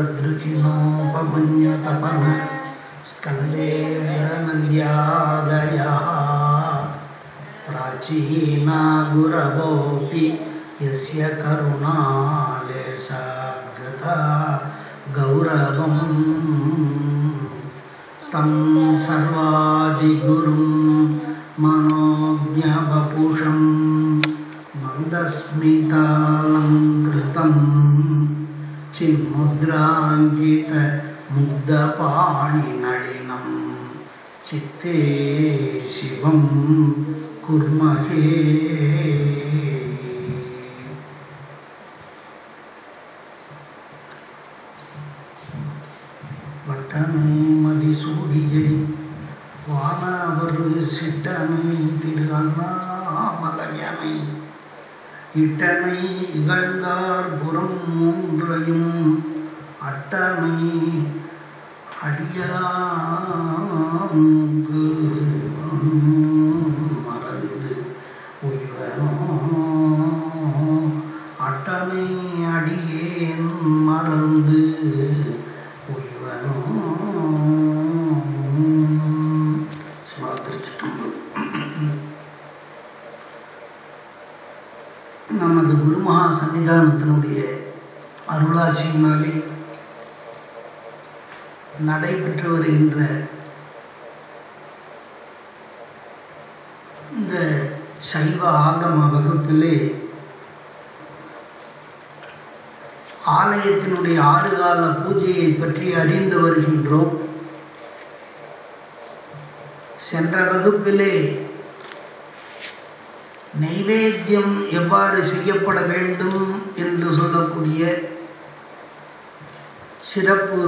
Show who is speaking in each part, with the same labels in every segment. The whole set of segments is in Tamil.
Speaker 1: सदृशिनोपमन्यतपन स्कन्देरनन्द्यादयः प्राचीना गुरवोऽपि यस्य करुणालेशाद्गता गौरवम् तं सर्वादिगुरुं मनोज्ञवपुषं मन्दस्मितालङ्कृतं चिन्मुद्राङ्कितमुग्धपाणिनलिनं चित्ते शिवं कुर्महे வட்டனை மதிசூடியை வானவர் சிட்டனை திரு அண்ணாமலையனை இட்டனை இகழ்ந்தார் புறம் மூன்றையும் அட்டனை அடியாங்கு மறந்து உய்வனோ அட்டனை அடியேன் மறந்து உய்வனோ சுவாதிருச்சிட்டம்பலம் நமது குருமகா சன்னிதானத்தினுடைய அருளாசியினாலே நடைபெற்று வருகின்ற இந்த சைவ ஆகம வகுப்பிலே ஆலயத்தினுடைய ஆறு கால பூஜையை பற்றி அறிந்து வருகின்றோம் சென்ற வகுப்பிலே நைவேத்தியம் எவ்வாறு செய்யப்பட வேண்டும் என்று சொல்லக்கூடிய சிறப்பு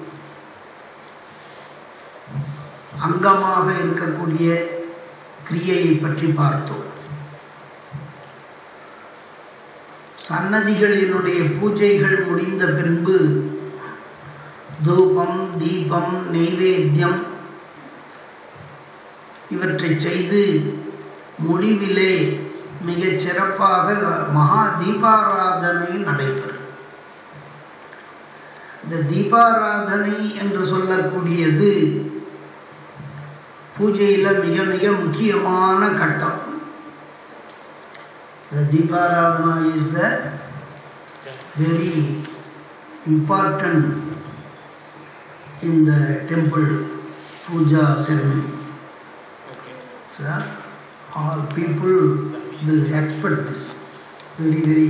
Speaker 1: அங்கமாக இருக்கக்கூடிய கிரியையை பற்றி பார்த்தோம் சன்னதிகளினுடைய பூஜைகள் முடிந்த பின்பு தூபம் தீபம் நெய்வேத்தியம் இவற்றை செய்து முடிவிலே மிகச் சிறப்பாக மகா தீபாராதனை நடைபெறும் இந்த தீபாராதனை என்று சொல்லக்கூடியது பூஜையில் மிக மிக முக்கியமான கட்டம் The Deeparadhana is the very important in the temple puja ceremony. So, all people will expect this. Very, very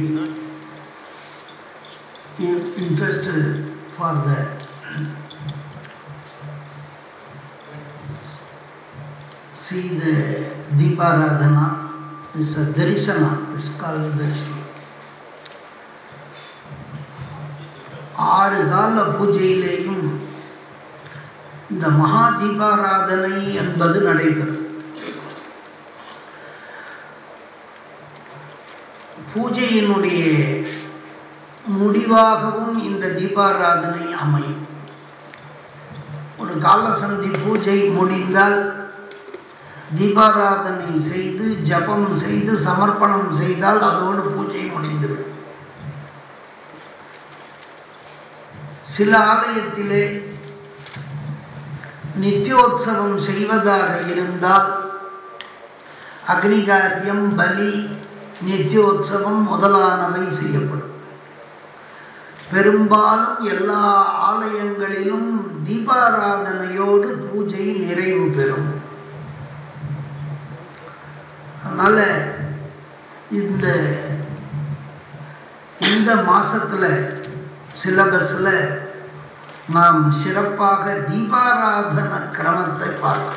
Speaker 1: in- interested for the see the Deeparadhana. It's a Darisana. It's called Darisana. ஆறு கால பூஜையிலேயும் இந்த மகா தீபாராதனை என்பது நடைபெறும் பூஜையினுடைய முடிவாகவும் இந்த தீபாராதனை அமையும் ஒரு காலசந்தி பூஜை முடிந்தால் தீபாராதனை செய்து ஜபம் செய்து சமர்ப்பணம் செய்தால் அதோடு பூஜை முடிந்துவிடும் சில ஆலயத்திலே நித்தியோத்சவம் செய்வதாக இருந்தால் அக்னிகாரியம் பலி நித்தியோத்சவம் முதலானவை செய்யப்படும் பெரும்பாலும் எல்லா ஆலயங்களிலும் தீபாராதனையோடு பூஜை நிறைவு பெறும் அதனால் இந்த இந்த மாதத்தில் சிலபஸில் நாம் சிறப்பாக தீபாராதன கிரமத்தை பார்க்கலாம்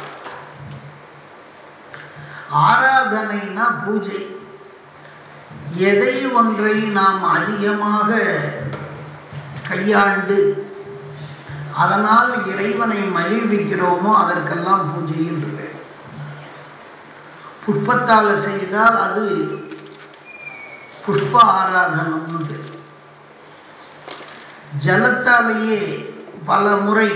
Speaker 1: ஆராதனைனா பூஜை எதை ஒன்றை நாம் அதிகமாக கையாண்டு அதனால் இறைவனை மகிழ்விக்கிறோமோ அதற்கெல்லாம் பூஜை என்று பெயர் புஷ்பத்தால் செய்தால் அது புஷ்ப ஆராதனம்னு பேர் ஜலத்தாலேயே பல முறை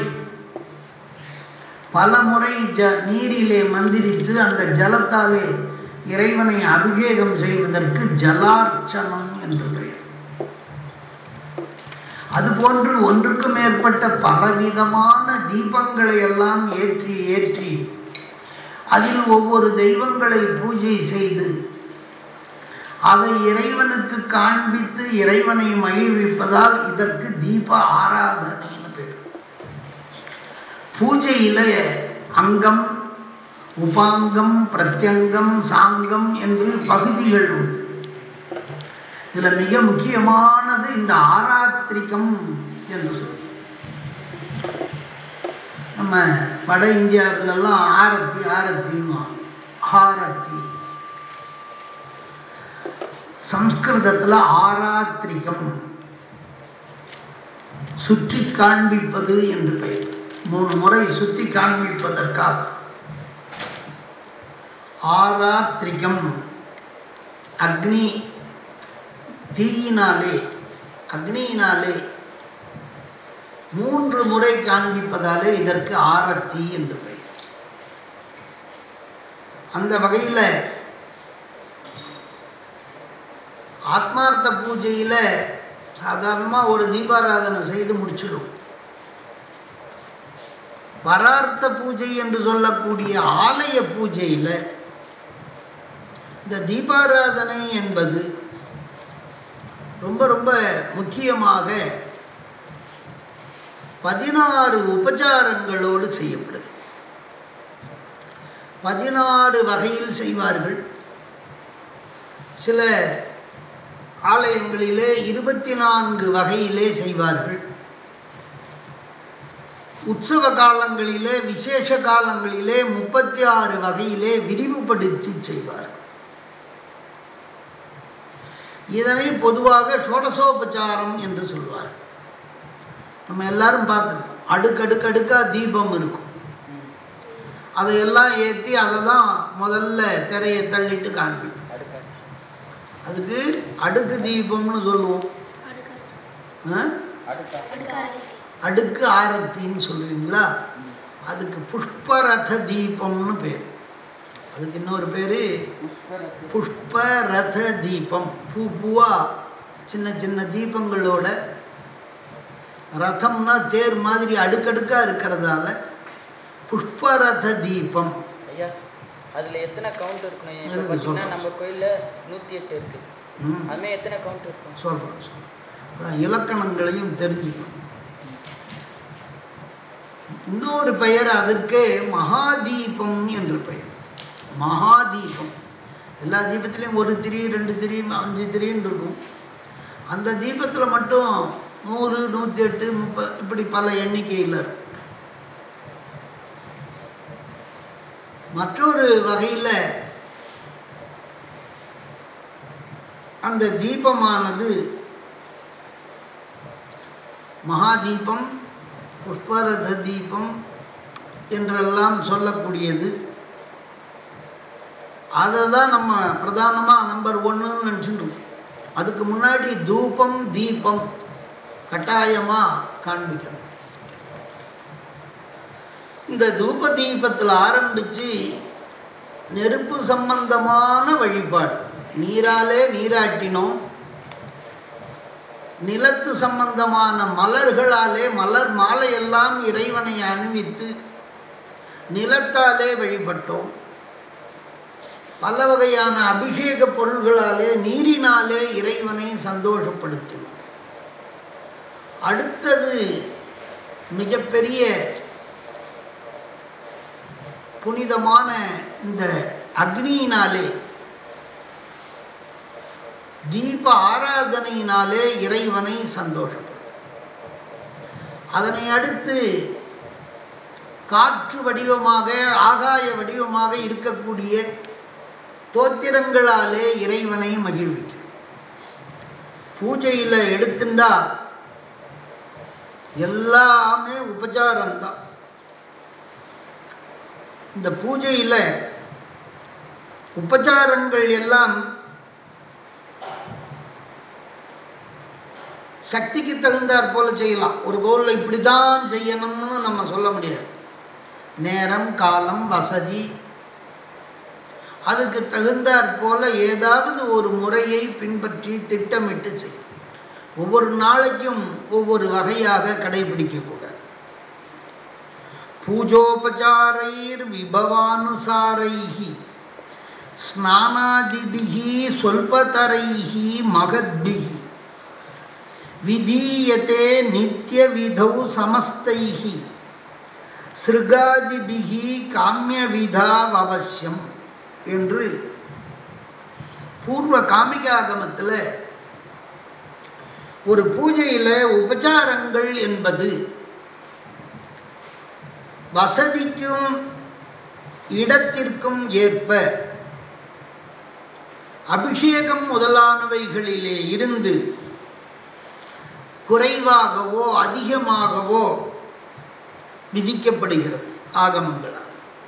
Speaker 1: பல முறை ஜ நீரிலே மந்திரித்து அந்த ஜலத்தாலே இறைவனை அபிஷேகம் செய்வதற்கு ஜலார்ச்சனம் என்று பெயர் அதுபோன்று ஒன்றுக்கு மேற்பட்ட பலவிதமான தீபங்களை எல்லாம் ஏற்றி ஏற்றி அதில் ஒவ்வொரு தெய்வங்களை பூஜை செய்து அதை இறைவனுக்கு காண்பித்து இறைவனை மகிழ்விப்பதால் இதற்கு தீப ஆராதனைன்னு பேர் பூஜையில அங்கம் உபாங்கம் பிரத்யங்கம் சாங்கம் என்று பகுதிகள் உண்டு இதில் மிக முக்கியமானது இந்த ஆராத்திரிகம் என்று சொல்லி நம்ம வட இந்தியாவிலெல்லாம் ஆரத்தி ஆரத்தின்னு ஆரத்தி சம்ஸ்கிருதத்தில் ஆராத்திரிகம் சுற்றி காண்பிப்பது என்று பெயர் மூணு முறை சுற்றி காண்பிப்பதற்காக ஆராத்திரிகம் அக்னி தீயினாலே அக்னியினாலே மூன்று முறை காண்பிப்பதாலே இதற்கு ஆரத்தி என்று பெயர் அந்த வகையில் ஆத்மார்த்த பூஜையில் சாதாரணமாக ஒரு தீபாராதனை செய்து முடிச்சிடும் பரார்த்த பூஜை என்று சொல்லக்கூடிய ஆலய பூஜையில் இந்த தீபாராதனை என்பது ரொம்ப ரொம்ப முக்கியமாக பதினாறு உபச்சாரங்களோடு செய்யப்படுது பதினாறு வகையில் செய்வார்கள் சில ஆலயங்களிலே இருபத்தி நான்கு வகையிலே செய்வார்கள் உற்சவ காலங்களிலே விசேஷ காலங்களிலே முப்பத்தி ஆறு வகையிலே விரிவுபடுத்தி செய்வார்கள் இதனை பொதுவாக ஷோடசோபச்சாரம் என்று சொல்வார் நம்ம எல்லாரும் பார்த்துருப்போம் அடுக்கடுக்கடுக்காக தீபம் இருக்கும் அதையெல்லாம் ஏற்றி அதை தான் முதல்ல திரையை தள்ளிட்டு காண்பிப்போம் அதுக்கு அடுக்கு தீபம்னு சொல்லுவோம் ஆ? அடுக்கு ஆரத்தின்னு சொல்லுவீங்களா அதுக்கு புஷ்பரத தீபம்னு பேர் அதுக்கு இன்னொரு பேர் புஷ்பரத தீபம் பூ பூவா சின்ன சின்ன தீபங்களோட ரதம்னா தேர் மாதிரி அடுக்கடுக்காக இருக்கிறதால புஷ்பரத தீபம்
Speaker 2: ஐயா அதுல எத்தனை கவுண்ட் இருக்கணும் இப்போ
Speaker 1: இருக்கு,
Speaker 2: பார்த்தீங்கன்னா
Speaker 1: சொல்றேன்.
Speaker 2: நம்ம கோயில்ல நூத்தி எட்டு இருக்கு
Speaker 1: ம்
Speaker 2: அதுமாதிரி எத்தனை கவுண்ட் இருக்கும்
Speaker 1: சொல்கிறேன் சொல்கிறேன் அதான் இலக்கணங்களையும் தெரிஞ்சுக்கணும் இன்னொரு பெயர் அதற்கு மகாதீபம் என்று பெயர் மகாதீபம் எல்லா தீபத்திலையும் ஒரு திரி ரெண்டு திரி அஞ்சு திரின்னு இருக்கும் அந்த தீபத்தில் மட்டும் நூறு நூற்றி எட்டு முப்பது இப்படி பல எண்ணிக்கையில் இருக்கும் மற்றொரு வகையில் அந்த தீபமானது மகாதீபம் புஷ்பரத தீபம் என்றெல்லாம் சொல்லக்கூடியது அதை தான் நம்ம பிரதானமாக நம்பர் ஒன்றுன்னு நினச்சிட்டு இருக்கோம். அதுக்கு முன்னாடி தூபம் தீபம் கட்டாயமாக காண்பிக்கணும் இந்த தூப தீபத்தில் ஆரம்பித்து நெருப்பு சம்பந்தமான வழிபாடு நீராலே நீராட்டினோம் நிலத்து சம்பந்தமான மலர்களாலே மலர் மாலையெல்லாம் இறைவனை அணிவித்து நிலத்தாலே வழிபட்டோம் பல வகையான அபிஷேக பொருள்களாலே நீரினாலே இறைவனை சந்தோஷப்படுத்தினோம் அடுத்தது மிகப்பெரிய புனிதமான இந்த அக்னியினாலே தீப ஆராதனையினாலே இறைவனை சந்தோஷப்படுத்தும் அதனை அடுத்து காற்று வடிவமாக ஆகாய வடிவமாக இருக்கக்கூடிய தோத்திரங்களாலே இறைவனை மகிழ்விக்கும் பூஜையில் எடுத்துண்டா எல்லாமே உபச்சாரம்தான் இந்த பூஜையில் உபச்சாரங்கள் எல்லாம் சக்திக்கு தகுந்தாற் போல செய்யலாம் ஒரு கோலில் இப்படி தான் செய்யணும்னு நம்ம சொல்ல முடியாது நேரம் காலம் வசதி அதுக்கு தகுந்தாற் போல ஏதாவது ஒரு முறையை பின்பற்றி திட்டமிட்டு செய்யும் ஒவ்வொரு நாளைக்கும் ஒவ்வொரு வகையாக கடைபிடிக்கக்கூடாது பூஜோபச்சாரைர் விபவானுசாரைஹி ஸ்நானாதிபிஹி சொல்பதரைஹி மகத்பிஹி விதீயத்தே நித்தியவிதௌ சமஸ்தைஹி சிருகாதிபிகி காமியவிதாவசியம் என்று பூர்வ காமிகாகமத்தில் ஒரு பூஜையில் உபச்சாரங்கள் என்பது வசதிக்கும் இடத்திற்கும் ஏற்ப அபிஷேகம் முதலானவைகளிலே இருந்து குறைவாகவோ அதிகமாகவோ விதிக்கப்படுகிறது ஆகமங்களால்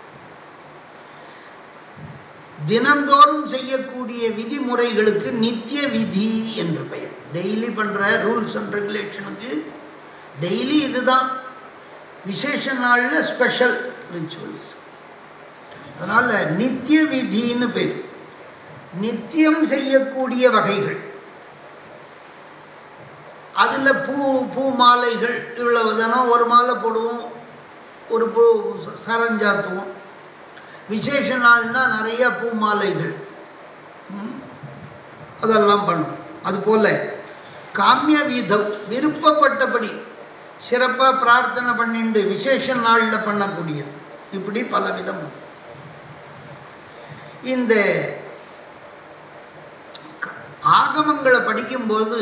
Speaker 1: தினந்தோறும் செய்யக்கூடிய விதிமுறைகளுக்கு நித்திய விதி என்று பெயர் டெய்லி பண்ணுற ரூல்ஸ் அண்ட் ரெகுலேஷனுக்கு டெய்லி இதுதான் விசேஷ நாளில் ஸ்பெஷல் ரிச்சுவல்ஸ் அதனால் நித்திய விதின்னு பேர் நித்தியம் செய்யக்கூடிய வகைகள் அதில் பூ பூ மாலைகள் இவ்வளவு தினம் ஒரு மாலை போடுவோம் ஒரு பூ ச- சரஞ்சாத்துவோம் விசேஷ நாள்னா நிறைய பூ மாலைகள் ம், அதெல்லாம் பண்ணும் அதுபோல் காமிய வீதம் விருப்பப்பட்டபடி சிறப்பாக பிரார்த்தனை பண்ணிண்டு விசேஷ நாளில் பண்ணக்கூடியது இப்படி பல விதம் உண்டு. இந்த க- ஆகமங்களை படிக்கும்போது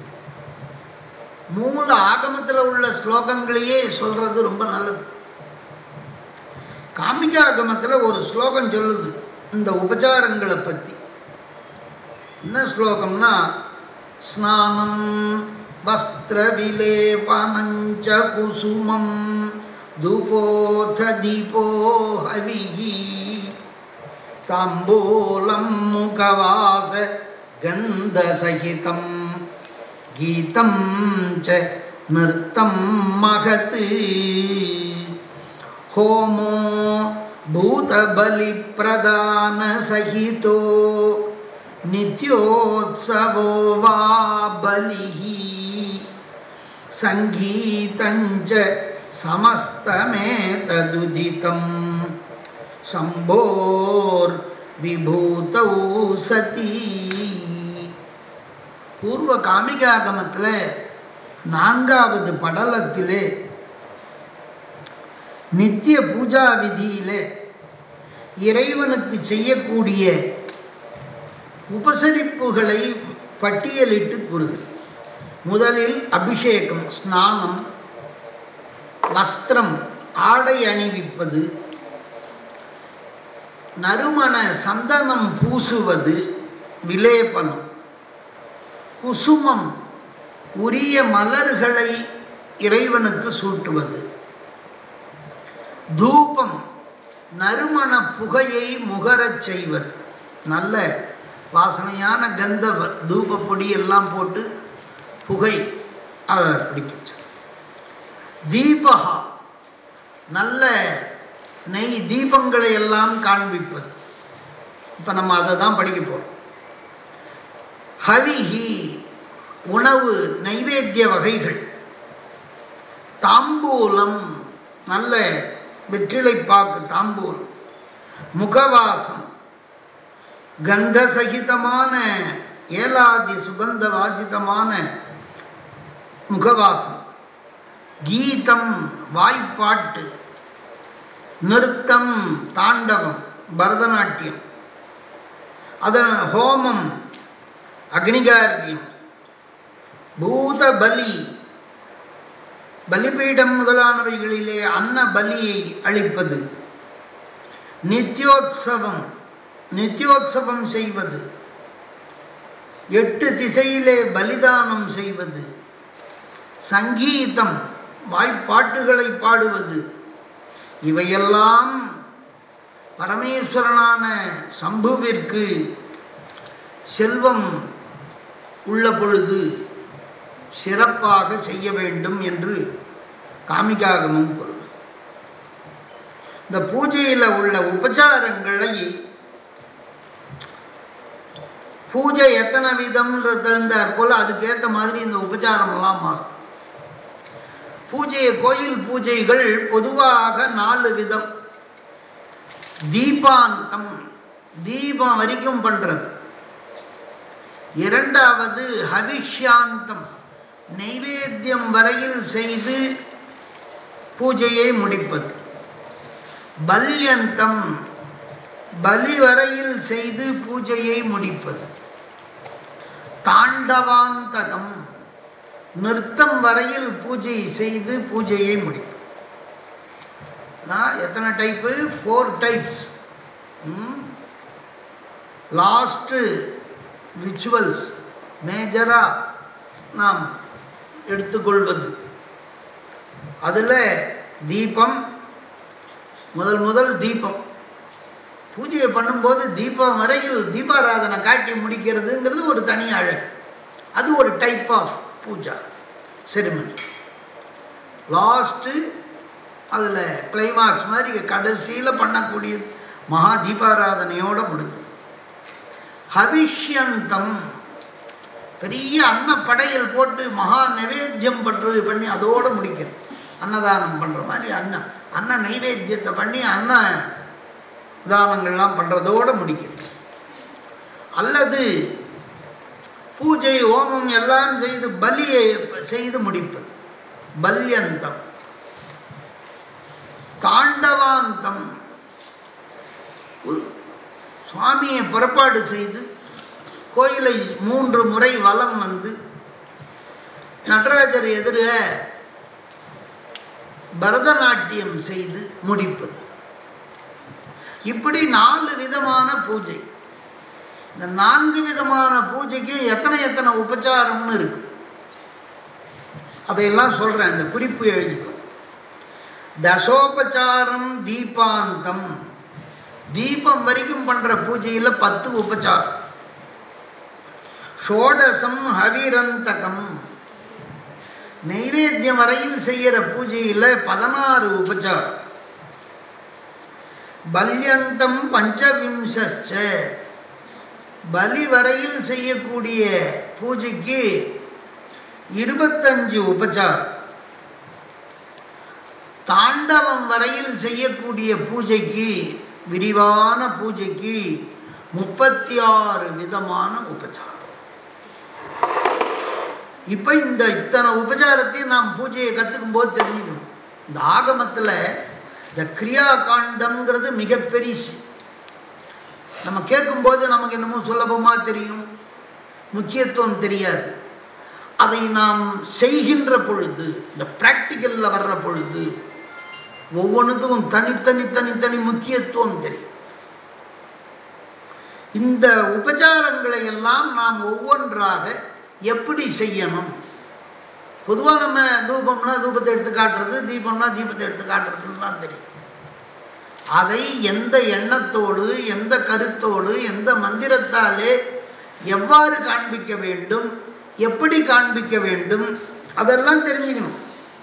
Speaker 1: மூல ஆகமத்தில் உள்ள ஸ்லோகங்களையே சொல்கிறது ரொம்ப நல்லது காமிகாகமத்தில் ஒரு ஸ்லோகம் சொல்லுது இந்த உபச்சாரங்களை பற்றி என்ன ஸ்லோகம்னா ஸ்நானம் வஸ்திர விலேபனஞ்ச குசுமம் தூபோத தீபோ ஹவிஹி தாம்பூலம் முகவாச கந்தசகிதம் கீதம் ச நிறுத்தம் மகத் होमो भूतबलिप्रदानसहितो नित्योत्सवो वा बलिः सङ्गीतञ्च समस्तमेतदुदितं शम्भोर्विभूतौ सती பூர்வ காமிகாகமத்தில் நான்காவது படலத்திலே நித்திய பூஜா விதியிலே இறைவனுக்கு செய்யக்கூடிய உபசரிப்புகளை பட்டியலிட்டு கூறுகிறது முதலில் அபிஷேகம் ஸ்நானம் வஸ்திரம் ஆடை அணிவிப்பது நறுமண சந்தனம் பூசுவது விலேபனம் குசுமம் உரிய மலர்களை இறைவனுக்கு சூட்டுவது தூபம் நறுமண புகையை முகரச் செய்வது நல்ல வாசனையான கந்த வ- தூப பொடி எல்லாம் போட்டு புகை அதை பிடிக்க தீபகா நல்ல நெய் தீபங்களை எல்லாம் காண்பிப்பது இப்போ நம்ம அதை தான் படிக்க போகிறோம் ஹவிஹி உணவு நைவேத்திய வகைகள் தாம்பூலம் நல்ல வெற்றிலைப்பாக்கு தாம்பூலம் முகவாசம் கந்த சகிதமான ஏலாதி சுகந்த வாசிதமான முகவாசம் கீதம் வாய்ப்பாட்டு நிறுத்தம் தாண்டவம் பரதநாட்டியம் அதன் ஹோமம் அக்னிகாரியம் பூத பலி பலிபீடம் முதலானவைகளிலே அன்ன பலியை அளிப்பது நித்யோத்சவம் நித்யோத்சவம் செய்வது எட்டு திசையிலே பலிதானம் செய்வது சங்கீதம் வாய்ப்பாட்டுகளை பாடுவது இவையெல்லாம் பரமேஸ்வரனான சம்புவிற்கு செல்வம் உள்ள பொழுது சிறப்பாக செய்ய வேண்டும் என்று காமிகாகமும் கூறுகிறது இந்த பூஜையில் உள்ள உபச்சாரங்களை பூஜை எத்தனை விதம்ன்றது தகுந்தாற் போல் அதுக்கேற்ற மாதிரி இந்த உபச்சாரமெல்லாம் மாறும் பூஜை கோயில் பூஜைகள் பொதுவாக நாலு விதம் தீபாந்தம் தீபம் வரைக்கும் பண்ணுறது இரண்டாவது ஹவிஷ்யாந்தம் நைவேத்தியம் வரையில் செய்து பூஜையை முடிப்பது பல்யந்தம் பலி வரையில் செய்து பூஜையை முடிப்பது தாண்டவாந்தகம் நிறுத்தம் வரையில் பூஜை செய்து பூஜையை முடிப்பது நான் எத்தனை type four types last rituals மேஜராக நாம் எடுத்துக்கொள்வது அதில் தீபம் முதல் முதல் தீபம் பூஜையை பண்ணும்போது தீபம் வரையில் தீபாராதனை காட்டி முடிக்கிறதுங்கிறது ஒரு தனி அழகு அது ஒரு type of puja ceremony last அதில் கிளைமாக்ஸ் மாதிரி கடைசியில் பண்ணக்கூடியது மகா தீபாராதனையோடு முடிக்கும் ஹவிஷ்யந்தம் பெரிய அன்ன படையல் போட்டு மகா நைவேத்தியம் பண்ணுறது பண்ணி அதோடு முடிக்கிறது அன்னதானம் பண்ணுற மாதிரி அன்ன அன்ன நைவேத்தியத்தை பண்ணி அன்ன தானங்கள்லாம் பண்ணுறதோடு முடிக்கிறது அல்லது பூஜை ஹோமம் எல்லாம் செய்து பலியை செய்து முடிப்பது பல்யந்தம் தாண்டவாந்தம் சுவாமியை புறப்பாடு செய்து கோயிலை மூன்று முறை வலம் வந்து நடராஜர் எதிர பரதநாட்டியம் செய்து முடிப்பது இப்படி நாலு விதமான பூஜை இந்த நான்கு விதமான பூஜைக்கு எத்தனை எத்தனை உபச்சாரம்னு இருக்கு அதையெல்லாம் சொல்கிறேன் இந்த குறிப்பு எழுதிக்கும் தசோபச்சாரம் தீபாந்தம் தீபம் வரைக்கும் பண்ணுற பூஜையில் பத்து உபச்சாரம் ஷோடசம் ஹவிரந்தகம் நைவேத்தியம் வரையில் செய்கிற பூஜையில் பதினாறு உபச்சாரம் பல்யந்தம் பஞ்சவிம்சச்ச பலி வரையில் செய்யக்கூடிய பூஜைக்கு இருபத்தஞ்சு உபச்சாரம் தாண்டவம் வரையில் செய்யக்கூடிய பூஜைக்கு விரிவான பூஜைக்கு முப்பத்தி ஆறு விதமான உபச்சாரம் இப்போ இந்த இத்தனை உபச்சாரத்தையும் நாம் பூஜையை கற்றுக்கும் போது தெரிஞ்சுக்கணும் இந்த ஆகமத்தில் இந்த கிரியா காண்டம்ங்கிறது மிகப்பெரிசு நம்ம கேட்கும்போது நமக்கு என்னமோ சுலபமாக தெரியும் முக்கியத்துவம் தெரியாது அதை நாம் செய்கின்ற பொழுது இந்த ப்ராக்டிக்கலில் வர்ற பொழுது ஒவ்வொன்றுத்துக்கும் தனித்தனி தனித்தனி முக்கியத்துவம் தெரியும் இந்த உபச்சாரங்களை எல்லாம் நாம் ஒவ்வொன்றாக எப்படி செய்யணும் பொதுவாக நம்ம தூபம்னா தூபத்தை எடுத்து காட்டுறது தீபம்னா தீபத்தை எடுத்து காட்டுறதுன்னு தான் தெரியும் அதை எந்த எண்ணத்தோடு எந்த கருத்தோடு எந்த மந்திரத்தாலே எவ்வாறு காண்பிக்க வேண்டும் எப்படி காண்பிக்க வேண்டும் அதெல்லாம் தெரிஞ்சுக்கணும்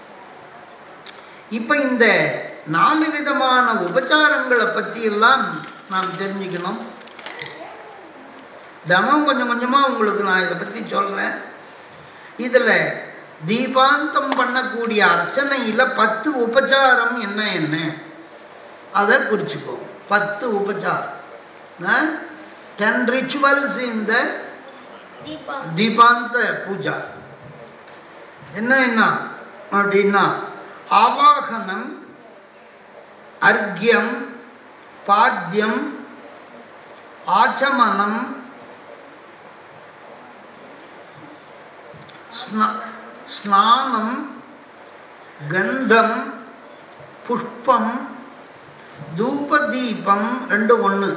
Speaker 1: இப்போ இந்த நாலு விதமான உபச்சாரங்களை பற்றியெல்லாம் நாம் தெரிஞ்சுக்கணும் தினம் கொஞ்சம் கொஞ்சமாக உங்களுக்கு நான் இதை பற்றி சொல்கிறேன் இதில் தீபாந்தம் பண்ணக்கூடிய அர்ச்சனையில் பத்து உபச்சாரம் என்ன என்ன அதை குறிச்சிக்கோ பத்து உபச்சாரம் டென் ரிச்சுவல்ஸ் இந்த
Speaker 3: தீபா
Speaker 1: தீபாந்த பூஜா என்ன என்ன அப்படின்னா ஆவாகனம் அர்க்யம் பாத்தியம் ஆச்சமனம் ஸ்ன- ஸ்நானம் கந்தம் புஷ்பம் தூபதீபம் ரெண்டு ஒன்று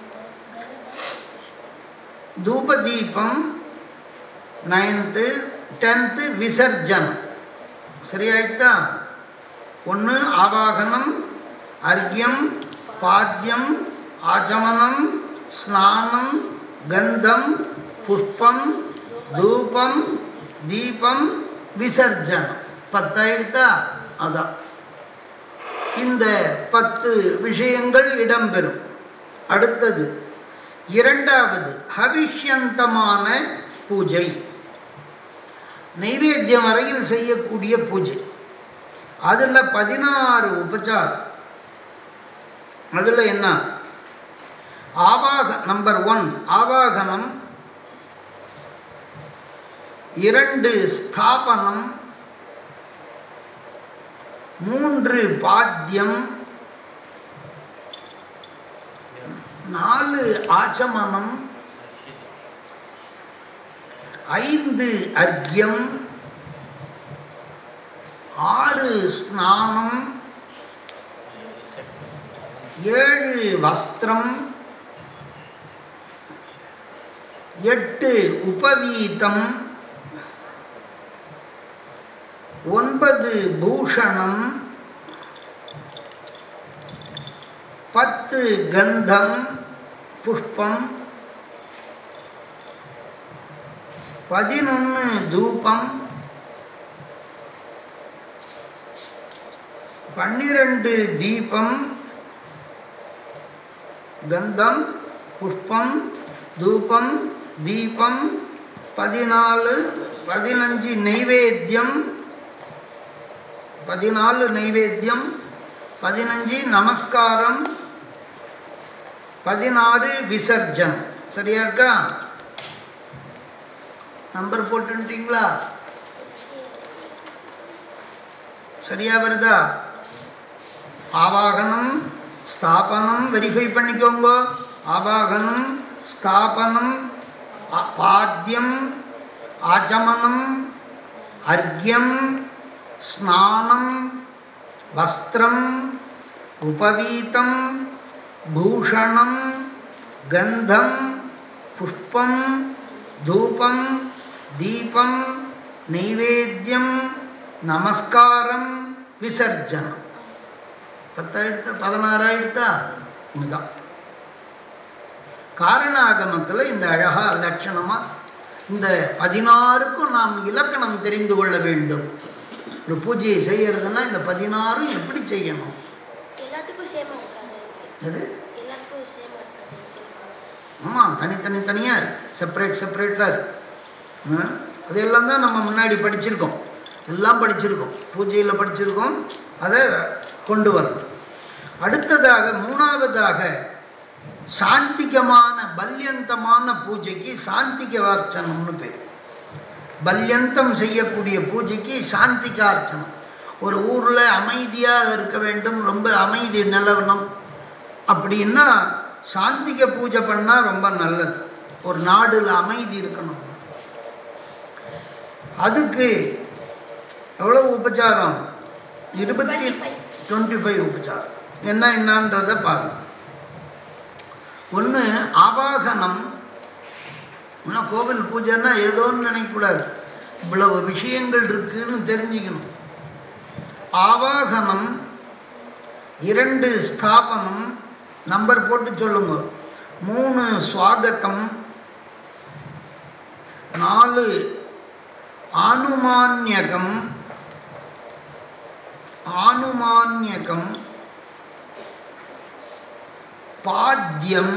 Speaker 1: தூபதீபம் நைன்த்து டென்த்து விசர்ஜனம் சரியாயிட்டா ஒன்று ஆவாகனம் அர்க்யம் பாத்தியம் ஆச்சமனம் ஸ்நானம் கந்தம் புஷ்பம் தூபம் தீபம் விசர்ஜனம் பத்தாயிடுத்தா அதான் இந்த பத்து விஷயங்கள் இடம்பெறும் அடுத்தது இரண்டாவது ஹவிஷ்யந்தமான பூஜை நைவேத்தியம் வரையில் செய்யக்கூடிய பூஜை அதில் பதினாறு உபச்சாரம் அதில் என்ன ஆவாக நம்பர் ஒன் ஆவாகனம் இரண்டு ஸ்தாபனம் மூன்று பாத்தியம் நாலு ஆச்சமனம் ஐந்து அர்க்யம் ஆறு ஸ்நானம் ஏழு வஸ்திரம் எட்டு உபவீதம் ஒன்பது பூஷணம் பத்து கந்தம் புஷ்பம் பதினொன்று தூபம் பன்னிரண்டு தீபம் கந்தம் புஷ்பம் தூபம் தீபம் பதினாலு பதினஞ்சு நைவேத்தியம் பதினாலு நைவேத்தியம் பதினஞ்சு நமஸ்காரம் பதினாறு விசர்ஜன் சரியா இருக்கா நம்பர் போட்டுட்டீங்களா சரியா வருதா ஆவாகனம் ஸ்தாபனம் வெரிஃபை பண்ணிக்கோங்க ஆவாகனம் ஸ்தாபனம் ஆ- பாத்தியம் ஆச்சமனம் அர்க்யம் ஸ்நானம் வஸ்திரம் உபவீதம் பூஷணம் கந்தம் புஷ்பம் தூபம் தீபம் நைவேத்தியம் நமஸ்காரம் விசர்ஜனம் பத்தாயிடுத்தா பதினாறாயிடுத்தா இதுதான் காரணாகமத்தில் இந்த அழகா லட்சணமாக இந்த பதினாறுக்கும் நாம் இலக்கணம் தெரிந்து கொள்ள வேண்டும் ஒரு பூஜையை செய்யறதுன்னா இந்த பதினாறும் எப்படி செய்யணும்
Speaker 3: எல்லாத்துக்கும் சேமா இருக்காது
Speaker 1: அது
Speaker 3: எல்லாத்துக்கும் சேமா இருக்காது
Speaker 1: ஆமாம் தனித்தனி தனியாக இருக்கு செப்பரேட் செப்பரேட்டாக இருக்கு அதெல்லாம் தான் நம்ம முன்னாடி படிச்சிருக்கோம் எல்லாம் படிச்சிருக்கோம் பூஜையில் படிச்சிருக்கோம் அதை கொண்டு வரணும் அடுத்ததாக மூணாவதாக சாந்திகமான பல்யந்தமான பூஜைக்கு சாந்திகவார்ச்சனம்னு பேர் பல்யந்தம் செய்யக்கூடிய பூஜைக்கு சாந்திகார்ச்சனம் ஒரு ஊரில் அமைதியாக இருக்க வேண்டும் ரொம்ப அமைதி நிலவணும் அப்படின்னா சாந்திக பூஜை பண்ணால் ரொம்ப நல்லது ஒரு நாடுல அமைதி இருக்கணும் அதுக்கு எவ்வளோ உபச்சாரம் இருபத்தி
Speaker 3: 25.
Speaker 1: டுவெண்ட்டி ஃபைவ் உபச்சாரம் என்ன என்னன்றதை பாருங்க ஒன்று ஆவாகனம் இன்னும் கோவில் பூஜைன்னா ஏதோன்னு நினைக்கக்கூடாது இவ்வளவு விஷயங்கள் இருக்குன்னு தெரிஞ்சுக்கணும் ஆவாகனம் இரண்டு ஸ்தாபனம் நம்பர் போட்டு சொல்லுங்க மூணு ஸ்வாகத்தம் நாலு ஆனுமான்யகம் ஆனுமான்யகம் பாத்தியம்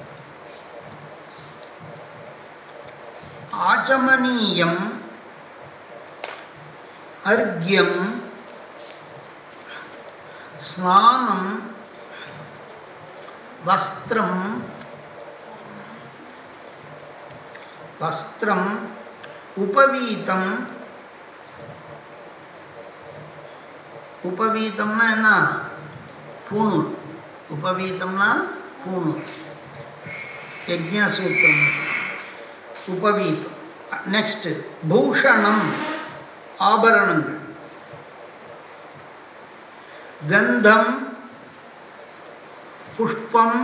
Speaker 1: ஆச்சமனீயம் அர்க்யம் ஸ்நானம் வஸ்திரம் வஸ்திரம் உபவீதம் உபவீதம்னா என்ன பூணூல் உபவீதம்னா பூணூல் யஜ்ஞசூத்திரம் உபவீதம் நெக்ஸ்ட்டு பூஷணம் ஆபரணங்கள் கந்தம் புஷ்பம்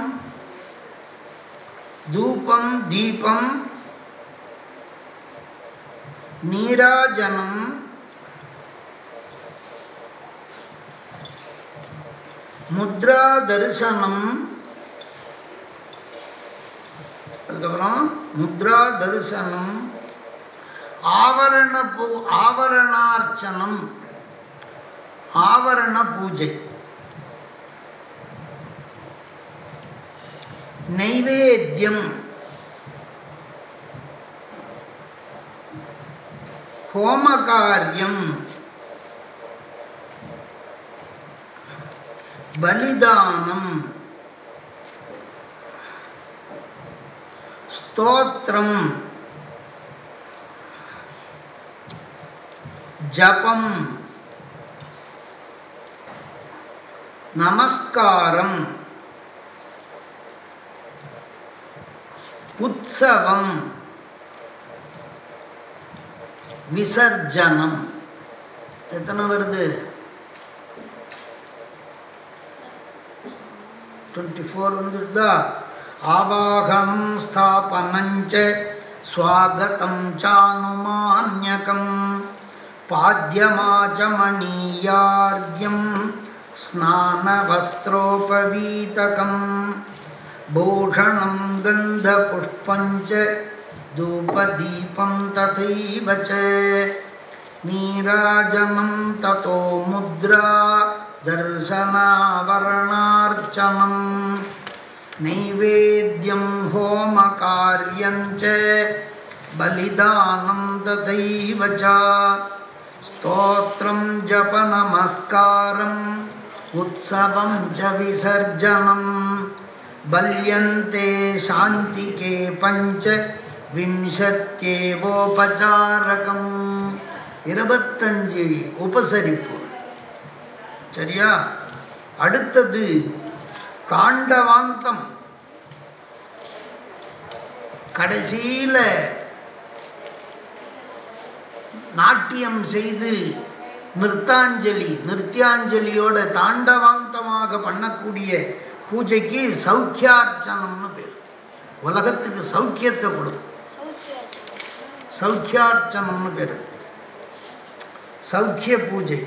Speaker 1: தூபம் தீபம் நீராஜனம் முத்ரா தரிசனம் அதுக்கப்புறம் முத்ரா தரிசனம் ஆவரண பூ ஆவரணார்ச்சனம் ஆவரண பூஜை நைவேத்தியம் ஹோமகாரியம் பலிதானம் ஸ்தோத்திரம் ஜபம் நமஸ்காரம் உற்சவம் விசர்ஜனம் எத்தனை வருது டுவெண்ட்டி ஃபோர் வந்துருதா ஆவாகனம் ஸ்தாபனஞ்ச ஸ்வாகதம் சானுமான்யகம் பாத்தியமாச்சமணீயார்யம் ஸ்நானவஸ்திரோபவீதகம் भूषणं गन्धपुष्पञ्च धूपदीपं तथैव च नीराजनं ततो मुद्रा दर्शनावरणार्चनं नैवेद्यं होमकार्यं च बलिदानं तथैव च स्तोत्रं जपनमस्कारम् उत्सवं च विसर्जनम् बल्यन्ते शान्तिके पञ्च விம்சத்தேவோபச்சாரகம் இருபத்தஞ்சு உபசரிப்பு சரியா அடுத்தது தாண்டவாந்தம் கடைசியில் நாட்டியம் செய்து நிறுத்தாஞ்சலி நிருத்தியாஞ்சலியோட தாண்டவாந்தமாக பண்ணக்கூடிய பூஜைக்கு சௌக்கியார்ச்சனம்னு பேர் உலகத்துக்கு சௌக்கியத்தை கொடுக்கும் சௌக்கியார்ச்சனம்னு பேர் சௌக்கிய பூஜை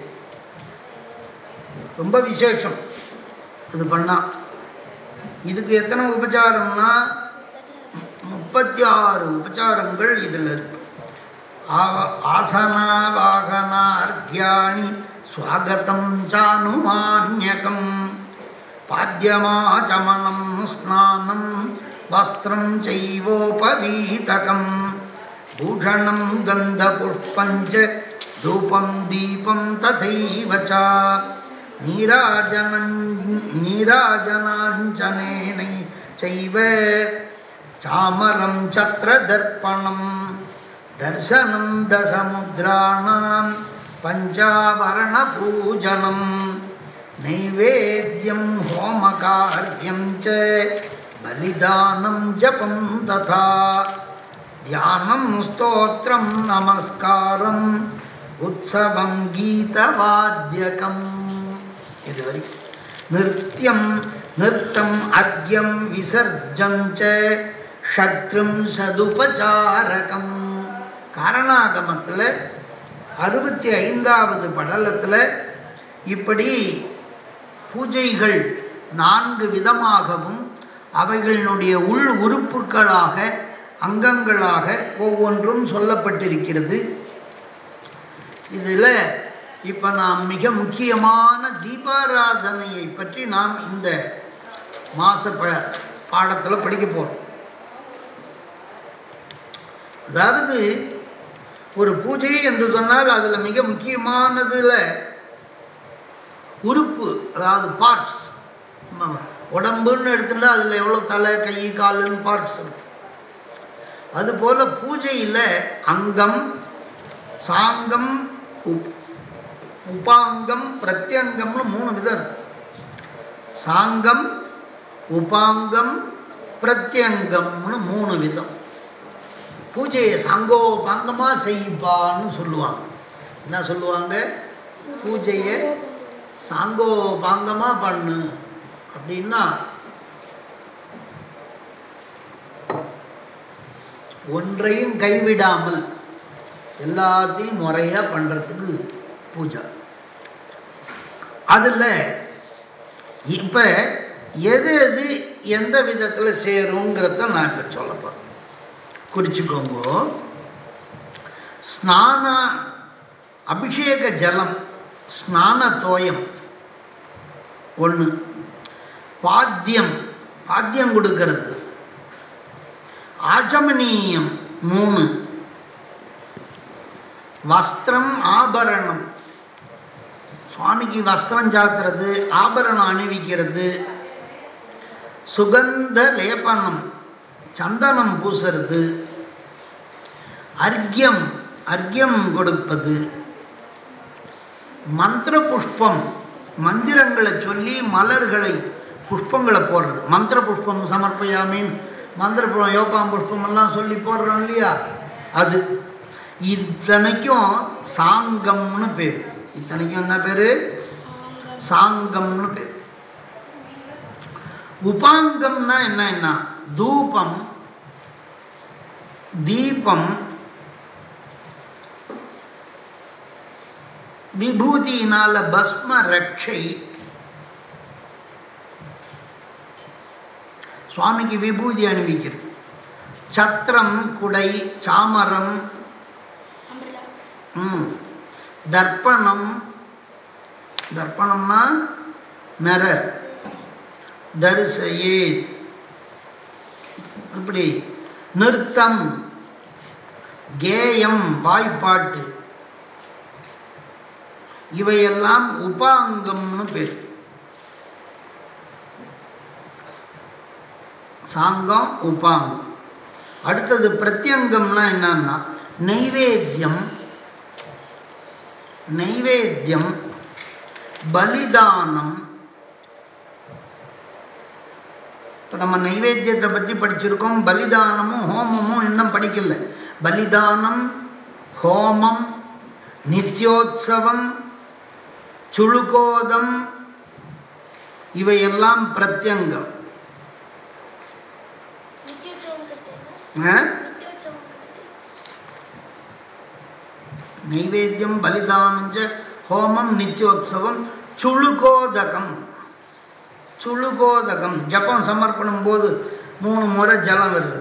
Speaker 1: ரொம்ப விசேஷம் இது பண்ணா இதுக்கு எத்தனை உபச்சாரம்னா முப்பத்தி ஆறு உபச்சாரங்கள் இதில் இருக்கு ஆ- ஆசனா வாகனா அர்க்கியாணி ஸ்வாகதம் சானுமான்யகம் பாத்தியமாச்சமனம் ஸ்நானம் வஸ்திரம் செய்வோபவீதகம் பூஷணம் கந்தபுஷ்பஞ்ச தூபம் தீபம் ததைவ ச நீராஜனஞ் நீராஜனாஞ்சனேனை செய்வ சாமரம் சத்ரதர்ப்பணம் தர்சனம் தசமுத்ராணாம் பஞ்சாபரணபூஜனம் நைவேத்தியம் ஹோமகாரியம் ச பலிதானம் ஜபம் ததா தியானம் ஸ்தோத்திரம் நமஸ்காரம் உற்சவம் கீதவாத்தியகம் இது வரைக்கும் நிருத்தியம் நிறுத்தம் அர்க்யம் விசர்ஜம் ச ஷட்ரும் சதுபச்சாரகம் காரணாகமத்தில் அறுபத்தி ஐந்தாவது படலத்தில் இப்படி பூஜைகள் நான்கு விதமாகவும் அவைகளினுடைய உள் உறுப்புகளாக அங்கங்களாக ஒவ்வொன்றும் சொல்லப்பட்டிருக்கிறது இதில் இப்போ நாம் மிக முக்கியமான தீபாராதனையை பற்றி நாம் இந்த மாச ப பாடத்தில் படிக்க போகிறோம் அதாவது ஒரு பூஜை என்று சொன்னால் அதில் மிக முக்கியமானதில் உறுப்பு அதாவது பார்ட்ஸ் உடம்புன்னு எடுத்துட்டா அதில் எவ்வளோ தலை கை காலுன்னு பார்ட்ஸ் இருக்கு அதுபோல் பூஜையில் அங்கம் சாங்கம் உப் உபாங்கம் பிரத்யங்கம்னு மூணு விதம் இருக்கு சாங்கம் உபாங்கம் பிரத்யங்கம்னு மூணு விதம் பூஜையை சாங்கோபாங்கமாக செய்ப்பான்னு சொல்லுவாங்க என்ன சொல்லுவாங்க பூஜையை சாங்கோபாங்கமாக பண்ணு அப்படின்னா ஒன்றையும் கைவிடாமல் எல்லாத்தையும் முறையாக பண்ணுறதுக்கு பூஜை அதில் இப்போ எது எது எந்த விதத்தில் சேருங்கிறத நான் இப்போ சொல்ல போகிறேன் குறிச்சிக்கோங்க ஸ்நான அபிஷேக ஜலம் ஸ்நான தோயம் ஒன்று பாத்தியம் பாத்தியம் கொடுக்கறது ஆச்சமனீயம் மூணு வஸ்திரம் ஆபரணம் சுவாமிக்கு வஸ்திரம் சாத்துறது ஆபரணம் அணிவிக்கிறது சுகந்த லேபனம் சந்தனம் பூசுறது அர்க்கியம் அர்க்கியம் கொடுப்பது மந்திர புஷ்பம் மந்திரங்களை சொல்லி மலர்களை புஷ்பங்களை போடுறது மந்திர புஷ்பம் சமர்ப்பயாமின் மந்திர புஷ்பம் யோகாம் புஷ்பம் எல்லாம் சொல்லி போடுறோம் இல்லையா அது இத்தனைக்கும் சாங்கம்னு பேர் இத்தனைக்கும் என்ன பேர் சாங்கம்னு பேர் உபாங்கம்னா என்ன என்ன தூபம் தீபம் விபூதியினால பஸ்ம ரட்சை சுவாமிக்கு விபூதி அணிவிக்கிறது சத்திரம் குடை சாமரம்
Speaker 3: அம்பர்லா
Speaker 1: ம் தர்ப்பணம் தர்ப்பணம்னா மிரர் தரிசையே இப்படி நிறுத்தம் கேயம் வாய்ப்பாட்டு இவையெல்லாம் உபாங்கம்னு பேர் சாங்கம் உபாங்கம் அடுத்தது பிரத்யங்கம்னா என்னன்னா நைவேத்தியம் நைவேத்தியம் பலிதானம் இப்போ நம்ம நைவேத்தியத்தை பற்றி படிச்சிருக்கோம் பலிதானமும் ஹோமமும் இன்னும் படிக்கல பலிதானம் ஹோமம் நித்யோத்சவம் சுழுகோதம் இவையெல்லாம் பிரத்யங்கம்
Speaker 3: நித்யோத்சவம் கட்டு
Speaker 1: ஆ?
Speaker 3: நித்யோத்சவம் கட்டு
Speaker 1: நைவேத்தியம் பலிதானம் ச ஹோமம் நித்யோத்சவம் சுழுகோதகம் சுழுகோதகம் ஜபம் சமர்ப்பணம் போது மூணு முறை ஜலம் வருது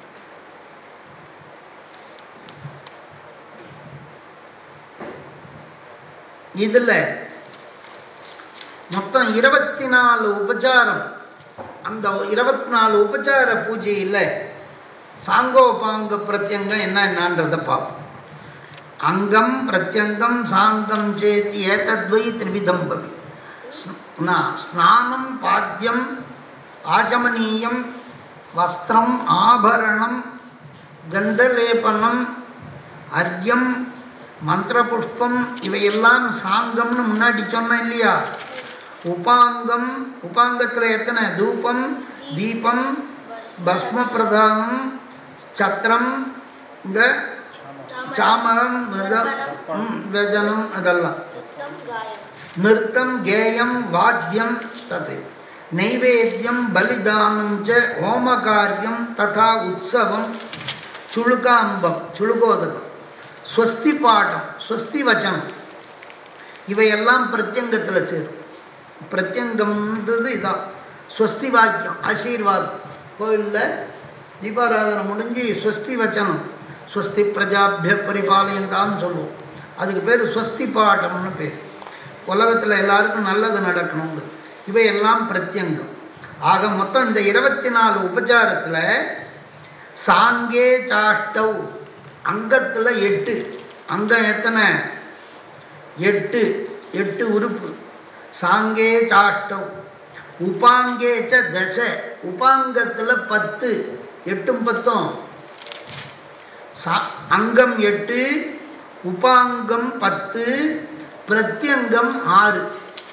Speaker 1: இதில் மொத்தம் இருபத்தி நாலு உபச்சாரம் அந்த இருபத்தி நாலு உபச்சார பூஜையில் சாங்கோபாங்க பிரத்யங்கம் என்ன என்னன்றதை பார்ப்போம் அங்கம் பிரத்யங்கம் சாங்கம் சேத்தி ஏதத்வை திரிவிதம் பவி ஸ்ன- ஸ்நானம் பாத்தியம் ஆச்சமனீயம் வஸ்திரம் ஆபரணம் கந்தலேபனம் அர்யம் மந்திரபுஷ்பம் இவையெல்லாம் சாங்கம்னு முன்னாடி சொன்னேன் இல்லையா உபாங்கம் உபாங்கத்தில் எத்தனை தூபம் தீபம் பஸ்ம பிரதானம் சத்திரம் இந்த சாமரம் வித- ம், வியஜனம் அதெல்லாம்
Speaker 3: நித்தம் காயம்
Speaker 1: நிறுத்தம் கேயம் வாத்தியம் தது நைவேத்தியம் பலிதானம் ச ஹோமகாரியம் ததா உற்சவம் சுழுகாம்பம் சுழுகோதகம் ஸ்வஸ்தி பாடம் ஸ்வஸ்தி வச்சனம் இவையெல்லாம் பிரத்யங்கத்தில் சேரும் பிரத்யங்கம்ன்றது இதான் ஸ்வஸ்தி வாக்கியம் ஆசீர்வாதம் கோயிலில் தீபாராதனை முடிஞ்சு ஸ்வஸ்தி வச்சனம் ஸ்வஸ்தி பிரஜாபிய பரிபாலயந்தான்னு சொல்லுவோம் அதுக்கு பேர் ஸ்வஸ்தி பாட்டம்னு பேர் உலகத்தில் எல்லாருக்கும் நல்லது நடக்கணுங்க இவையெல்லாம் பிரத்யங்கம் ஆக மொத்தம் இந்த இருபத்தி நாலு உபச்சாரத்தில் சாங்கே சாஷ்டவ் அங்கத்தில் எட்டு அங்கம் எத்தனை எட்டு எட்டு உறுப்பு சாங்கே சாஷ்டவ் உபாங்கே ச தச உபாங்கத்தில் பத்து எட்டும் பத்தும் சா அங்கம் எட்டு உபாங்கம் பத்து பிரத்யங்கம் ஆறு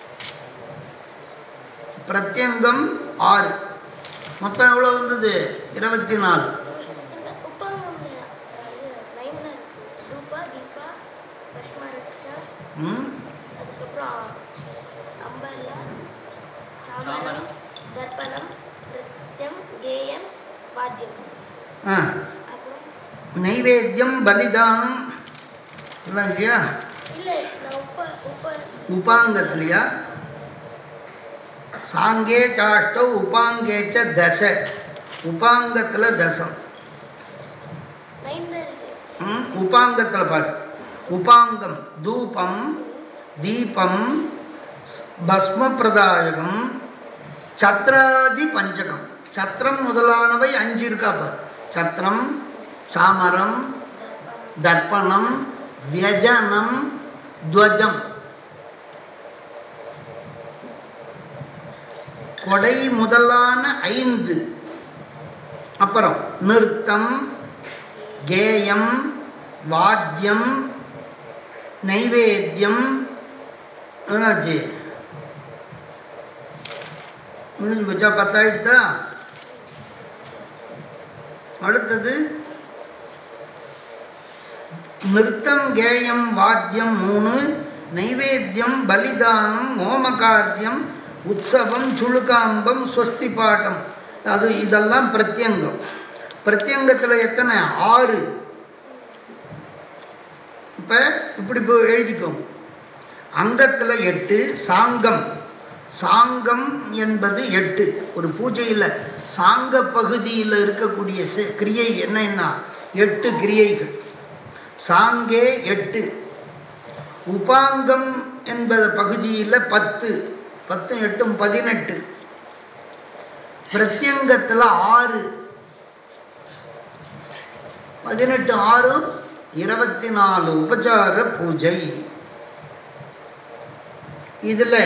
Speaker 1: பிரத்யங்கம் ஆறு மொத்தம் எவ்வளோ வந்தது இருபத்தி நாலு
Speaker 3: இந்த உப்பாங்கம்ல அது லைன்ல இருக்கு தூபா தீபா பஷ்மா ரக்ஷா
Speaker 1: ம்
Speaker 3: அதுக்கப்புறம் அம்பர்லா சாமரம்
Speaker 2: சாமரம்.
Speaker 3: தர்ப்பணம் நிருத்யம் கேயம் வாத்தியம்
Speaker 1: ஆ
Speaker 3: அப்புறம்
Speaker 1: நைவேத்தியம் பலிதானம் எல்லாம் இல்லையா
Speaker 3: இல்லை நான் உப்ப உப்ப
Speaker 1: உபாங்கத்திலையா சாங்கே சாஷ்டவ் உபாங்கே ச தச உபாங்கத்தில் தசம்
Speaker 3: லைன்ல இருக்கு
Speaker 1: ம், உபாங்கத்தில் பாரு உபாங்கம் தூபம் தீபம் ஸ்- பஸ்ம பிரதாயகம் சத்ராதி பஞ்சகம் சத்திரம் முதலானவை அஞ்சு இருக்கா பார் சத்திரம் சாமரம் தர்ப்பணம் வியஜனம் துவஜம் கொடை முதலான ஐந்து அப்புறம் நிறுத்தம் கேயம் வாத்தியம் நைவேத்தியம் என்னாச்சு முடிஞ்சு போச்சா பத்தாயிடுத்தா அடுத்தது நிறுத்தம் கேயம் வாத்தியம் மூணு நைவேத்தியம் பலிதானம் ஹோமகாரியம் உற்சவம் சுழுகாம்பம் ஸ்வஸ்தி பாட்டம் அது இதெல்லாம் பிரத்யங்கம் பிரத்யங்கத்தில் எத்தனை ஆறு இப்போ இப்படி போ எழுதிக்கோங்க அங்கத்தில் எட்டு சாங்கம் சாங்கம் என்பது எட்டு ஒரு பூஜையில் சாங்க பகுதியில் இருக்கக்கூடிய செ- கிரியை என்னன்னா எட்டு கிரியைகள் சாங்கே எட்டு உபாங்கம் என்பது பகுதியில் பத்து பத்து எட்டும் பதினெட்டு பிரத்யங்கத்தில் ஆறு பதினெட்டு ஆறு இருபத்தி நாலு உபச்சார பூஜை இதில்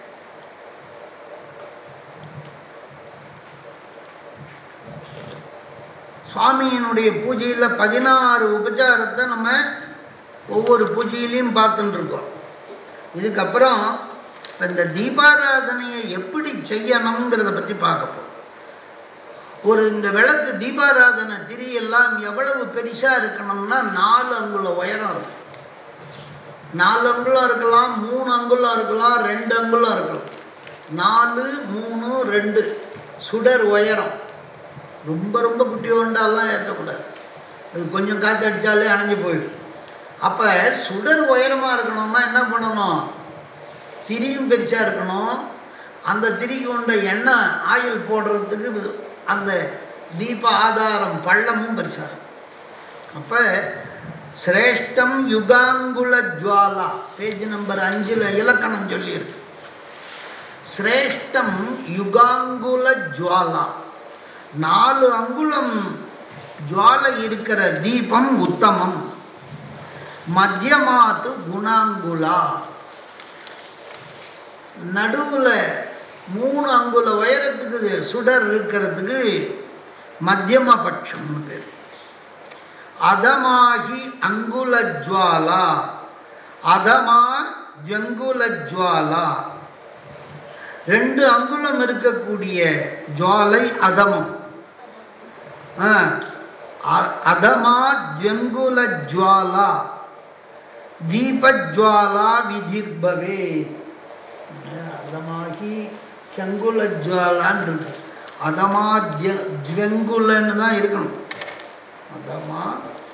Speaker 1: சுவாமியினுடைய பூஜையில் பதினாறு உபச்சாரத்தை நம்ம ஒவ்வொரு பூஜையிலையும் பார்த்துட்டு இருக்கோம் இதுக்கப்புறம் இப்ப இந்த தீபாராதனையை எப்படி செய்யணுங்கிறத பற்றி பார்க்க போறோம் ஒரு இந்த விளக்கு தீபாராதனை திரியெல்லாம் எவ்வளவு பெருசாக இருக்கணும்னா நாலு அங்குல உயரம் இருக்கும் நாலு அங்குலம் இருக்கலாம் மூணு அங்குலம் இருக்கலாம் ரெண்டு அங்குலம் இருக்கலாம் நாலு மூணு ரெண்டு சுடர் உயரம் ரொம்ப ரொம்ப குட்டி கொண்டாலாம் ஏற்றக்கூடாது அது கொஞ்சம் காற்று அடித்தாலே அணைஞ்சு போயிடும் அப்போ சுடர் உயரமாக இருக்கணும்னா என்ன பண்ணணும் திரியும் பெருசாக இருக்கணும் அந்த திரி கொண்ட எண்ணெய் ஆயில் போடுறதுக்கு அந்த தீப ஆதாரம் பள்ளமும் பெருசாக இருக்கும் அப்போ சிரேஷ்டம் யுகாங்குல ஜுவாலா பேஜ் நம்பர் அஞ்சில் இலக்கணம் சொல்லியிருக்கு சிரேஷ்டம் யுகாங்குல ஜுவாலா நாலு அங்குலம் ஜுவாலை இருக்கிற தீபம் உத்தமம் மத்தியமாத்து குணாங்குலா நடுவில் மூணு அங்குல உயரத்துக்கு சுடர் இருக்கிறதுக்கு மத்தியம பட்சம்னு பேர் அதமாகி அங்குல ஜுவாலா அதமா ஜங்குல ஜுவாலா ரெண்டு அங்குலம் இருக்கக்கூடிய ஜுவாலை அதமம் ஆ, அ- அதமா ஜங்குல ஜுவாலா தீபஜ்வாலா விதிர்பவேத் அதமாகி சங்குல ஜுவாலான்னு இருக்கு அதமா ஜ- ஜ்வங்குலன்னு தான் இருக்கணும் அதமா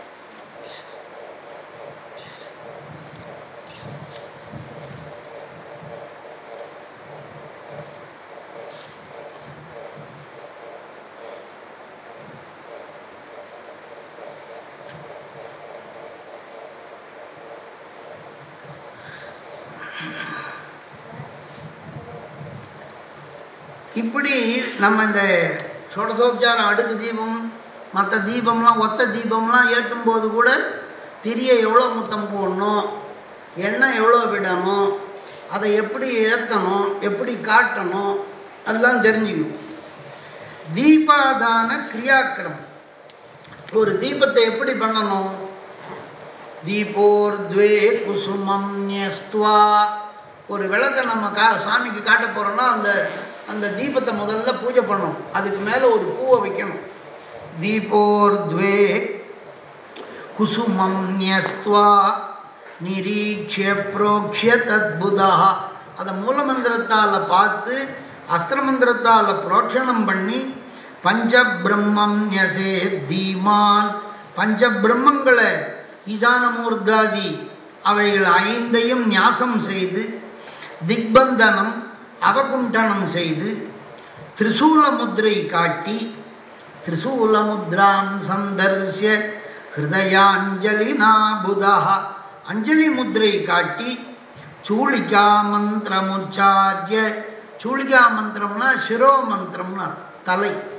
Speaker 1: இப்படி நம்ம இந்த சோடசோபச்சாரம் அடுக்கு தீபம் மற்ற தீபம்லாம் ஒத்த தீபம்லாம் ஏற்றும் போது கூட திரியை எவ்வளோ முத்தம் போடணும் எண்ணெய் எவ்வளோ விடணும் அதை எப்படி ஏற்றணும் எப்படி காட்டணும் அதெல்லாம் தெரிஞ்சுக்கணும் தீபாதான கிரியாக்கிரமம் ஒரு தீபத்தை எப்படி பண்ணணும் தீபோர்த்வே குசுமம் ஞஸ்துவா ஒரு விளக்கை நம்ம கா சாமிக்கு காட்ட போகிறோம்னா அந்த அந்த தீபத்தை முதல்ல பூஜை பண்ணணும் அதுக்கு மேலே ஒரு பூவை வைக்கணும் தீபோர்த்வே குசுமம் ஞஸ்துவா நிரீட்சிய புரோக்ஷிய தத்புதா அதை மூலமந்திரத்தால் பார்த்து அஸ்திரமந்திரத்தால் புரோட்சணம் பண்ணி பஞ்சபிரம்மம் ஞசே தீமான் பஞ்சபிரம்மங்களை ஈசானமூர்த்தாதி அவைகள் ஐந்தையும் ஞாசம் செய்து திக்பந்தனம் அவகுண்டனம் செய்து திரிசூல முத்திரை காட்டி திரிசூல முத்ராம் சந்தர்சிய ஹிருதயாஞ்சலி நாபுதா அஞ்சலி முத்திரை காட்டி சூளிகா மந்திரமுச்சாரிய சூளிகா மந்திரம்னா சிரோ மந்திரம்னு அர்த்தம். தலை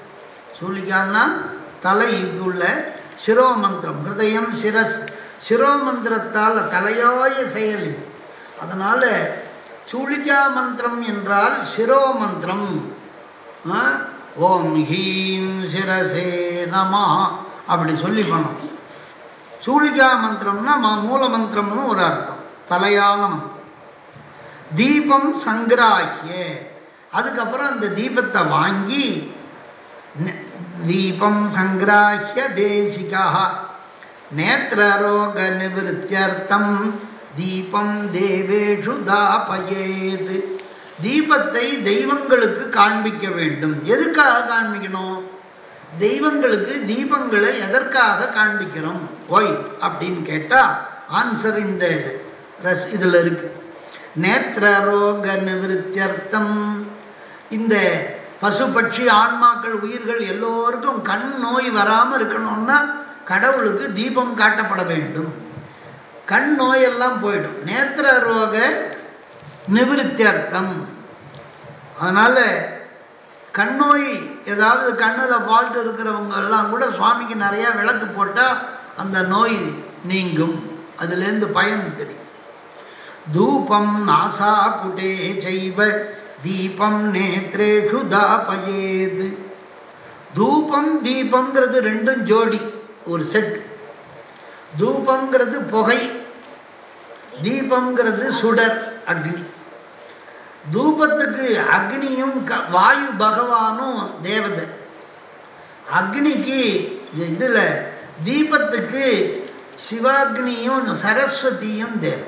Speaker 1: சூலிகான்னா தலைக்கு உள்ள சிரோமந்திரம் ஹிருதயம் சிரஸ் சிரோமந்திரத்தால் தலையாய செயல் இது. அதனால் சூலிகா மந்திரம் என்றால் சிரோமந்திரம் ஆ? ஓம் ஹீம் சிரசே நம அப்படி சொல்லி பண்ணணும் சூலிகா மந்திரம்னா ம- மூல மந்திரம்னு ஒரு அர்த்தம் தலையான மந்திரம் தீபம் சங்கிராகிய அதுக்கப்புறம் அந்த தீபத்தை வாங்கி ந- தீபம் சங்கிராஹ்ய தேசிகா நேத்திரரோக நிவத்தியர்த்தம் தீபம் தேவேஷு தாபயேத் தீபத்தை தெய்வங்களுக்கு காண்பிக்க வேண்டும் எதுக்காக காண்பிக்கணும் தெய்வங்களுக்கு தீபங்களை எதற்காக காண்பிக்கிறோம் ஒய் அப்படின்னு கேட்டால் ஆன்சர் இந்த ரஸ் இதில் இருக்கு நேத்திரரோக நிவத்தியர்த்தம் இந்த பசு பட்சி ஆன்மாக்கள் உயிர்கள் எல்லோருக்கும் கண் நோய் வராமல் இருக்கணும்னா கடவுளுக்கு தீபம் காட்டப்பட வேண்டும் கண் நோயெல்லாம் போயிடும் நேத்திர ரோக நிவிருத்தியர்த்தம் அதனால் கண் நோய் ஏதாவது கண்ணில் ஃபால்ட் இருக்கிறவங்க எல்லாம் கூட சுவாமிக்கு நிறையா விளக்கு போட்டால் அந்த நோய் நீங்கும் அதுலேருந்து பயன் தெரியும் தூபம் நாசா புடே செய்வ தீபம் நேத்ரேஷு தாபயேது தூபம் தீபம்ங்கிறது ரெண்டும் ஜோடி ஒரு செட் தூபம்ங்கிறது புகை தீபம்ங்கிறது சுடர் அக்னி தூபத்துக்கு அக்னியும் க- வாயு பகவானும் தேவதை அக்னிக்கு இதில் தீபத்துக்கு சிவாக்னியும் சரஸ்வதியும் தேவதை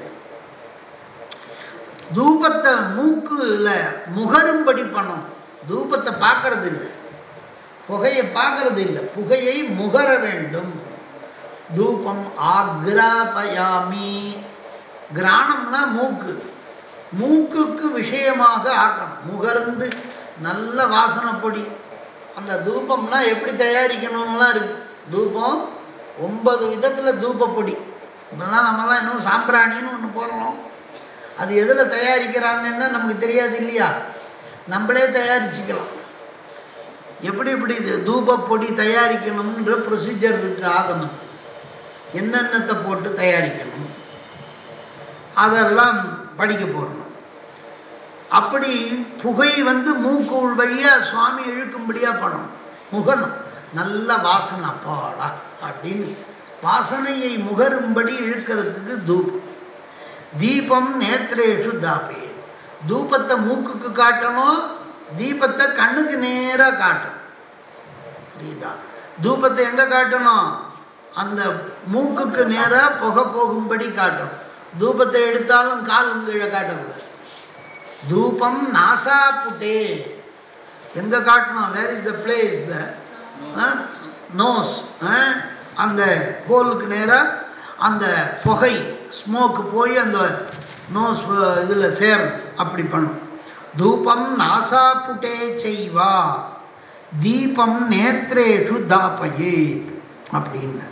Speaker 1: தூபத்தை மூக்குல முகரும்படி பண்ணணும் தூபத்தை பார்க்கறது இல்லை புகையை பார்க்கறது இல்லை புகையை முகர வேண்டும் தூபம் ஆக்ராபயாமி கிராணம்னா மூக்கு மூக்குக்கு விஷயமாக ஆக்கணும் முகர்ந்து நல்ல வாசனை பொடி அந்த தூபம்னா எப்படி தயாரிக்கணும்லாம் இருக்கு தூபம் ஒன்பது விதத்தில் தூபப்பொடி இப்போதான் நம்மலாம் இன்னும் சாம்பிராணின்னு ஒன்று போடுறோம் அது எதில் தயாரிக்கிறாங்கன்னு நமக்கு தெரியாது இல்லையா நம்மளே தயாரிச்சுக்கலாம் எப்படி எப்படி இது தூபப்பொடி தயாரிக்கணும்ன்ற ப்ரொசீஜர் இருக்குது ஆகமத்தில் என்னென்னத்தை போட்டு தயாரிக்கணும் அதெல்லாம் படிக்க போகிறோம் அப்படி புகை வந்து மூக்கு உள் வழியாக சுவாமி இழுக்கும்படியாக பண்ணணும் முகணும் நல்ல வாசனை அப்பாடா அப்படின்னு வாசனையை முகரும்படி இழுக்கிறதுக்கு தூபம் தீபம் நேத்திரேஷு தாபே தூபத்தை மூக்குக்கு காட்டணும் தீபத்தை கண்ணுக்கு நேராக காட்டணும் புரியுதா தூபத்தை எங்கே காட்டணும் அந்த மூக்குக்கு நேராக புகை போகும்படி காட்டணும் தூபத்தை எடுத்தாலும் காலும் கீழே காட்டக்கூடாது தூபம் நாசா புட்டே எங்கே காட்டணும் where is the place the nose அந்த ஹோலுக்கு நேராக அந்த புகை ஸ்மோக்கு போய் அந்த நோஸ் இதில் சேரும் அப்படி பண்ணும் தூபம் நாசா புட்டே செய்வா தீபம் நேத்ரேஷு தாபயேத் அப்படின்னு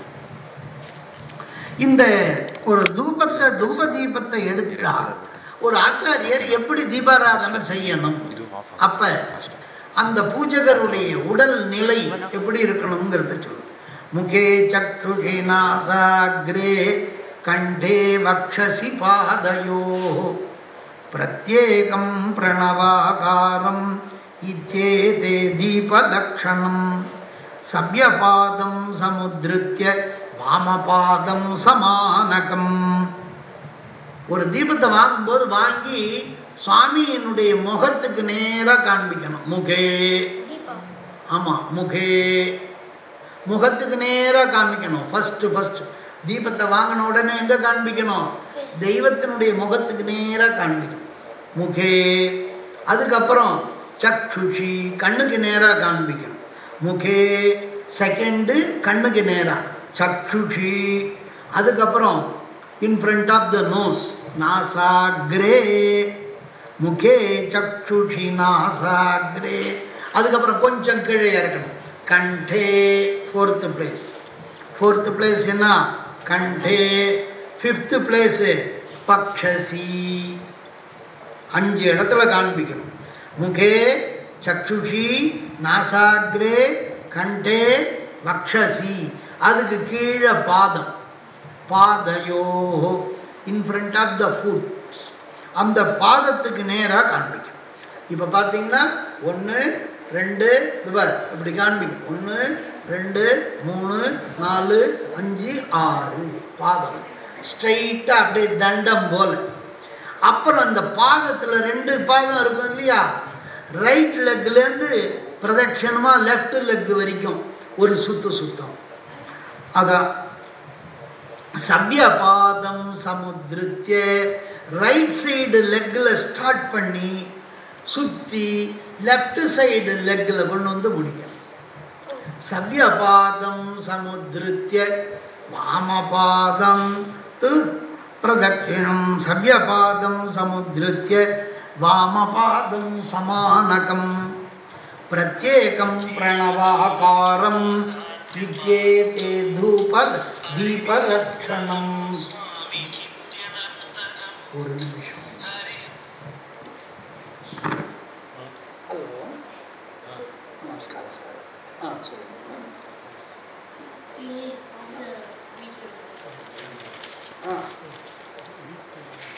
Speaker 1: இந்த ஒரு தூபத்தை தூப தீபத்தை எடுத்தால் ஒரு ஆச்சாரியர் எப்படி தீபாராதனை செய்யணும் அப்ப அந்த பூஜகருடைய உடல் நிலை எப்படி இருக்கணுங்கிறத சொல்லு முகே சக்ஷுஷி நாசாகிரே கண்டே வக்ஷசி பாதயோ பிரத்யேகம் பிரணவாகாரம் இத்தேதே தீபலக்ஷணம் சவ்யபாதம் சமுத்ருத்திய வாமபாதம் சமானகம் ஒரு தீபத்தை வாங்கும்போது வாங்கி சுவாமியினுடைய முகத்துக்கு நேராக காண்பிக்கணும் முகே
Speaker 3: தீபா
Speaker 1: ஆமாம் முகே முகத்துக்கு நேராக காண்பிக்கணும் ஃபஸ்ட்டு ஃபஸ்ட்டு தீபத்தை வாங்கின உடனே எங்கே காண்பிக்கணும் தெய்வத்தினுடைய முகத்துக்கு நேராக காண்பிக்கணும் முகே அதுக்கப்புறம் சக்ஷுஷி கண்ணுக்கு நேராக காண்பிக்கணும் முகே செகண்டு கண்ணுக்கு நேராக சக்ஷுஷி அதுக்கப்புறம் in front of the nose நாசாகிரே முகே சக்ஷுஷி நாசாகிரே அதுக்கப்புறம் கொஞ்சம் கீழே இறக்கணும் கண்டே ஃபோர்த்து பிளேஸ் ஃபோர்த்து பிளேஸ் என்ன கண்டே ஃபிஃப்த்து பிளேஸு பக்ஷசி அஞ்சு இடத்துல காண்பிக்கணும் முகே சக்ஷுஷி நாசாகிரே கண்டே வக்ஷசி அதுக்கு கீழே பாதம் பாதையோ in front of the foot அந்த பாதத்துக்கு நேராக காண்பிக்கும் இப்போ பார்த்தீங்கன்னா ஒன்று ரெண்டு இதுபார் இப்படி காண்பிக்கும் ஒன்று ரெண்டு மூணு நாலு அஞ்சு ஆறு பாதம் ஸ்ட்ரைட்டாக அப்படியே தண்டம் போல அப்புறம் அந்த பாதத்தில் ரெண்டு பாதம் இருக்கும் இல்லையா ரைட் லெக்லேருந்து பிரதட்சணமாக லெஃப்ட் லெக் வரைக்கும் ஒரு சுத்து சுத்தம் அதான் சவ்யபாதம் சமுத்திருத்திய ரைட் சைடு லெக்கில் ஸ்டார்ட் பண்ணி சுற்றி லெஃப்ட் சைடு லெக்கில் கொண்டு வந்து முடிக்கும் சவ்யபாதம் சமுத்திருத்திய வாமபாதம் து பிரதட்சிணம் சவ்யபாதம் சமுத்திருத்திய வாமபாதம் சமானகம் பிரத்யேகம் பிரணவாகாரம் வித்யேதே தூப தீபலட்சணம் ஒரு நிமிஷம் ஹலோ நமஸ்காரம் சார் ஆ சொல்லுங்க ஆ